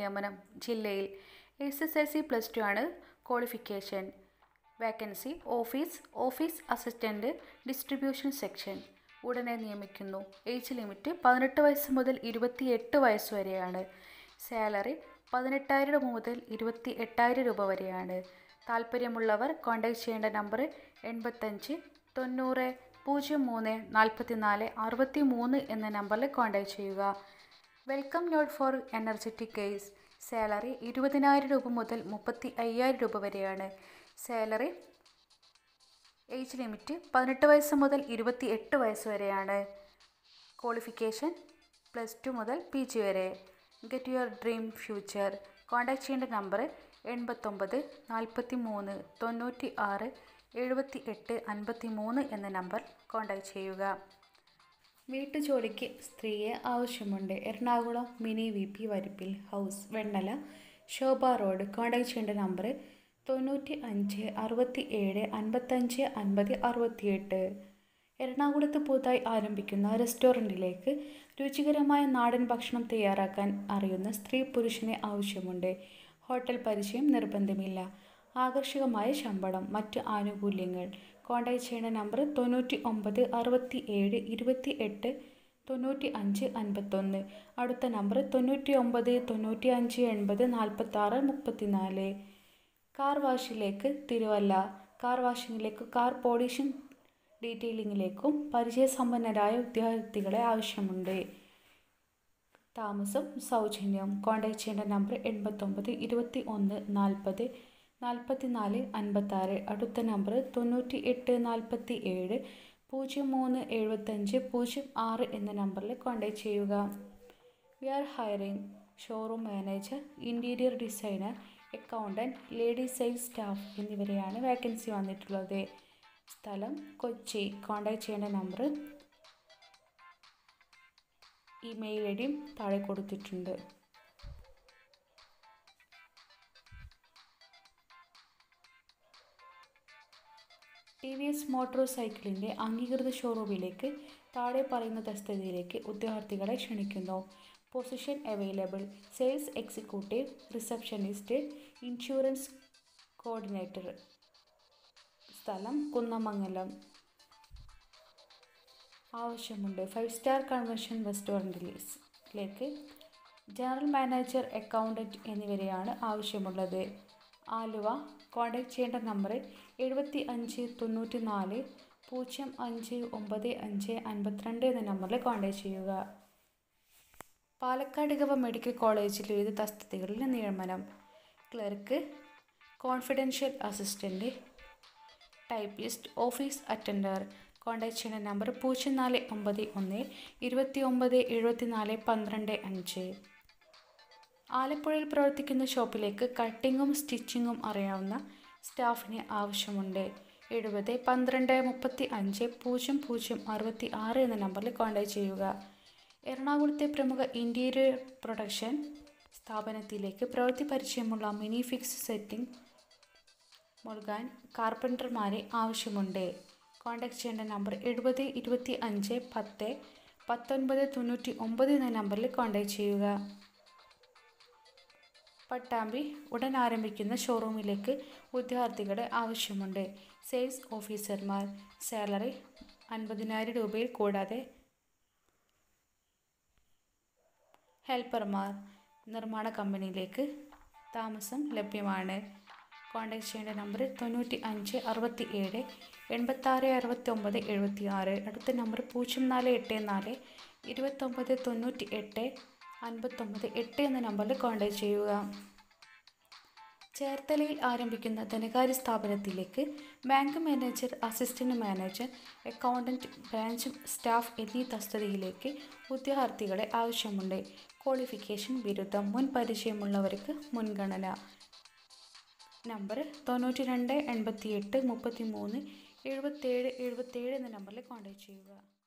നിയമനം ജില്ലയിൽ S S L C plus two ആണ് qualification vacancy office office assistant distribution section ഉടനെ നിയമിക്കുന്നു ഏജ് ലിമിറ്റ് പതിനെട്ട് വയസ്സ് മുതൽ ഇരുപത്തിയെട്ട് വയസ്സ് വരെയാണ് സാലറി പതിനെട്ടായിരം രൂപ മുതൽ ഇരുപത്തി എട്ടായിരം രൂപ വരെയാണ് താല്പര്യമുള്ളവർ കോൺടാക്ട് ചെയ്യേണ്ട നമ്പർ എൺപത്തഞ്ച് തൊണ്ണൂറ് പൂജ്യം മൂന്ന് നാൽപ്പത്തി നാല് അറുപത്തി മൂന്ന് എന്ന നമ്പറിൽ കോൺടാക്ട് ചെയ്യുക welcome note for energetic case salary ഇരുപതിനായിരം രൂപ മുതൽ മുപ്പത്തി അയ്യായിരം രൂപ വരെയാണ് സാലറി ഏജ് ലിമിറ്റ് പതിനെട്ട് വയസ്സ് മുതൽ ഇരുപത്തി എട്ട് വയസ്സ് വരെയാണ് ക്വാളിഫിക്കേഷൻ പ്ലസ് ടു മുതൽ പി ജി വരെ get your dream future contact ചെയ്യേണ്ട നമ്പർ എൺപത്തൊമ്പത് നാൽപ്പത്തി മൂന്ന് തൊണ്ണൂറ്റി ആറ് എഴുപത്തി എട്ട് അൻപത്തി മൂന്ന് എന്ന നമ്പർ കോൺടാക്ട് ചെയ്യുക വീട്ടുജോലിക്ക് സ്ത്രീയെ ആവശ്യമുണ്ട് Ernakulam Mini V P Varippil house Vennala Shobha road contact ചെയ്യേണ്ട നമ്പർ തൊണ്ണൂറ്റി അഞ്ച് അറുപത്തി ഏഴ് അൻപത്തഞ്ച് അൻപത് അറുപത്തിയെട്ട് എറണാകുളത്ത് പുതുതായി ആരംഭിക്കുന്ന റെസ്റ്റോറൻറ്റിലേക്ക് രുചികരമായ നാടൻ ഭക്ഷണം തയ്യാറാക്കാൻ അറിയുന്ന സ്ത്രീ പുരുഷനെ ആവശ്യമുണ്ട് ഹോട്ടൽ പരിചയം നിർബന്ധമില്ല ആകർഷകമായ ശമ്പളം മറ്റ് ആനുകൂല്യങ്ങൾ കോൺടാക്ട് ചെയ്യേണ്ട നമ്പർ തൊണ്ണൂറ്റി ഒമ്പത് അറുപത്തി ഏഴ് ഇരുപത്തി എട്ട് തൊണ്ണൂറ്റി അഞ്ച് അൻപത്തൊന്ന് അടുത്ത നമ്പർ തൊണ്ണൂറ്റി ഒമ്പത് തൊണ്ണൂറ്റി അഞ്ച് എൺപത് നാൽപ്പത്താറ് മുപ്പത്തിനാല് കാർ വാഷിലേക്ക് തിരുവല്ല കാർ വാഷിങ്ങിലേക്ക് കാർ പോളിഷിംഗ് ഡീറ്റെയിലിങ്ങിലേക്കും പരിചയസമ്പന്നരായ ഉദ്യോഗാർത്ഥികളെ ആവശ്യമുണ്ട് താമസം സൗജന്യം കോൺടാക്ട് ചെയ്യേണ്ട നമ്പർ എൺപത്തൊമ്പത് ഇരുപത്തി ഒന്ന് നാൽപ്പത് നാൽപ്പത്തി നാല് അൻപത്താറ് അടുത്ത നമ്പർ തൊണ്ണൂറ്റി എട്ട് നാൽപ്പത്തി ഏഴ് പൂജ്യം മൂന്ന് എഴുപത്തഞ്ച് പൂജ്യം ആറ് എന്ന നമ്പറിൽ കോൺടാക്ട് ചെയ്യുക we are hiring showroom manager interior designer accountant lady sales staff എന്നിവരെയാണ് വേക്കൻസി വന്നിട്ടുള്ളത് സ്ഥലം കൊച്ചി കോൺടാക്ട് ചെയ്യേണ്ട നമ്പർ ഇമെയിൽ ഐ ഡിയും താഴെ കൊടുത്തിട്ടുണ്ട് ടി വി എസ് മോട്ടോർ സൈക്കിളിൻ്റെ അംഗീകൃത ഷോറൂമിലേക്ക് താഴെ പറയുന്ന തസ്തികയിലേക്ക് ഉദ്യോഗാർത്ഥികളെ ക്ഷണിക്കുന്നു position available sales executive receptionist insurance coordinator സ്ഥലം കുന്നമംഗലം ആവശ്യമുണ്ട് ഫൈവ് സ്റ്റാർ കൺവെൻഷൻ റെസ്റ്റോറൻറ്റിലേക്ക് ജനറൽ മാനേജർ അക്കൗണ്ടൻറ്റ് എന്നിവരെയാണ് ആവശ്യമുള്ളത് ആലുവ കോൺടാക്ട് ചെയ്യേണ്ട നമ്പർ എഴുപത്തി അഞ്ച് തൊണ്ണൂറ്റി നാല് പൂജ്യം അഞ്ച് ഒമ്പത് അഞ്ച് അൻപത്തിരണ്ട് എന്ന നമ്പറിൽ കോൺടാക്ട് ചെയ്യുക പാലക്കാട് ഗവ മെഡിക്കൽ കോളേജിൽ വിവിധ തസ്തികകളിൽ നിയമനം clerk confidential assistant typist office attender contact ചെയ്യുന്ന നമ്പർ പൂജ്യം നാല് ഒമ്പത് ഒന്ന് ഇരുപത്തി ഒമ്പത് എഴുപത്തി നാല് പന്ത്രണ്ട് അഞ്ച് ആലപ്പുഴയിൽ പ്രവർത്തിക്കുന്ന ഷോപ്പിലേക്ക് കട്ടിങ്ങും സ്റ്റിച്ചിങ്ങും അറിയാവുന്ന സ്റ്റാഫിന് ആവശ്യമുണ്ട് എഴുപത് പന്ത്രണ്ട് മുപ്പത്തി അഞ്ച് പൂജ്യം പൂജ്യം അറുപത്തി ആറ് എന്ന നമ്പറിൽ കോൺടാക്ട് ചെയ്യുക എറണാകുളത്തെ പ്രമുഖ ഇൻറ്റീരിയർ പ്രൊഡക്ഷൻ സ്ഥാപനത്തിലേക്ക് പ്രവൃത്തി പരിചയമുള്ള മിനി ഫിക്സ് സെറ്റിംഗ് നൽകാൻ കാർപ്പൻറ്റർമാരെ ആവശ്യമുണ്ട് കോൺടാക്ട് ചെയ്യേണ്ട നമ്പർ എഴുപത് ഇരുപത്തി അഞ്ച് പത്ത് പത്തൊൻപത് തൊണ്ണൂറ്റി ഒമ്പത് എന്ന നമ്പറിൽ കോൺടാക്ട് ചെയ്യുക പട്ടാമ്പി ഉടൻ ആരംഭിക്കുന്ന ഷോറൂമിലേക്ക് ഉദ്യോഗാർത്ഥികളെ ആവശ്യമുണ്ട് സെയിൽസ് ഓഫീസർമാർ സാലറി അൻപതിനായിരം രൂപയിൽ കൂടാതെ ഹെൽപ്പർമാർ നിർമ്മാണ കമ്പനിയിലേക്ക് താമസം ലഭ്യമാണ് കോൺടാക്ട് ചെയ്യേണ്ട നമ്പർ തൊണ്ണൂറ്റി അഞ്ച് അറുപത്തി ഏഴ് എൺപത്താറ് അറുപത്തി ഒമ്പത് എഴുപത്തി ആറ് അടുത്ത നമ്പർ പൂജ്യം നാല് എട്ട് നാല് ഇരുപത്തൊമ്പത് തൊണ്ണൂറ്റി എട്ട് അൻപത്തൊമ്പത് എട്ട് എന്ന നമ്പറിൽ കോൺടാക്ട് ചെയ്യുക ചേർത്തലയിൽ ആരംഭിക്കുന്ന ധനകാര്യ സ്ഥാപനത്തിലേക്ക് bank manager assistant manager accountant branch staff എന്നീ തസ്തികയിലേക്ക് ഉദ്യോഗാർത്ഥികളെ ആവശ്യമുണ്ട് ക്വാളിഫിക്കേഷൻ ബിരുദം മുൻ പരിചയമുള്ളവർക്ക് മുൻഗണന നമ്പർ തൊണ്ണൂറ്റി രണ്ട് എൺപത്തി എട്ട് മുപ്പത്തി മൂന്ന് എഴുപത്തേഴ് എഴുപത്തേഴ് എന്ന നമ്പറിൽ കോൺടാക്ട് ചെയ്യുക